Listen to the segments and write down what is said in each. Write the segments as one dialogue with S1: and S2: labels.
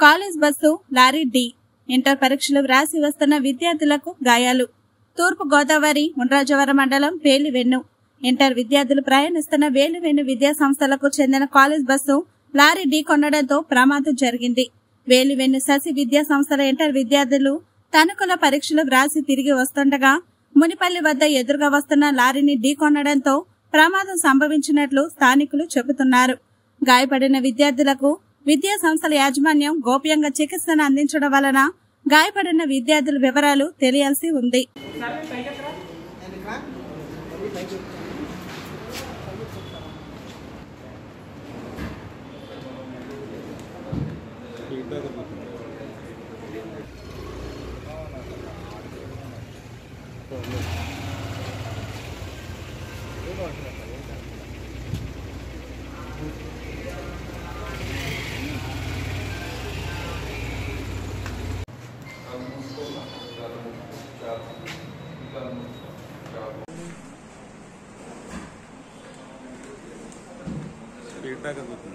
S1: college bus lorry డి inter పరీక్షలు వ్రాసి వస్తున్న విద్యార్థులకు గాయాలు తూర్పు గోదావరి ఉండ్రాజవరం మండలం పేలివెన్ను ఇంటర్ విద్యార్థులు ప్రయాణిస్తున్న వేలివెన్ను విద్యా సంస్థలకు చెందిన కాలేజ్ బస్సు లారీ ఢీ కొనడంతో ప్రమాదం జరిగింది వేలివెన్ను శశి విద్యా సంస్థల ఇంటర్ విద్యార్థులు తణుకుల పరీక్షలు వ్రాసి తిరిగి వస్తుండగా మునిపల్లి వద్ద ఎదురుగా వస్తున్న లారీని ఢీకొనడంతో ప్రమాదం సంభవించినట్లు స్థానికులు చెబుతున్నారు గాయపడిన విద్యార్థులకు విద్యా సంస్థల యాజమాన్యం గోప్యంగా చికిత్సను అందించడం వలన గాయపడిన విద్యార్థుల వివరాలు తెలియాల్సి ఉంది
S2: స్పీడ్ బ్రేకర్ పోతుంది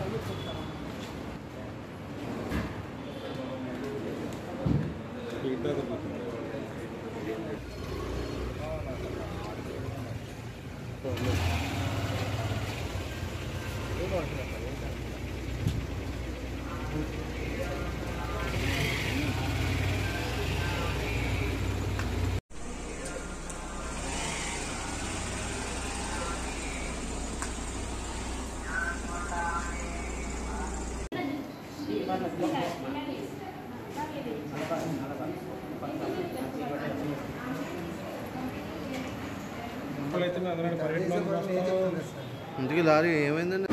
S2: స్పీడ్ బ్రేకర్ పోతుంది ఇప్పుడైతే అందరూ పర్యటన
S3: ఇంటికి లారీ ఏమైందండి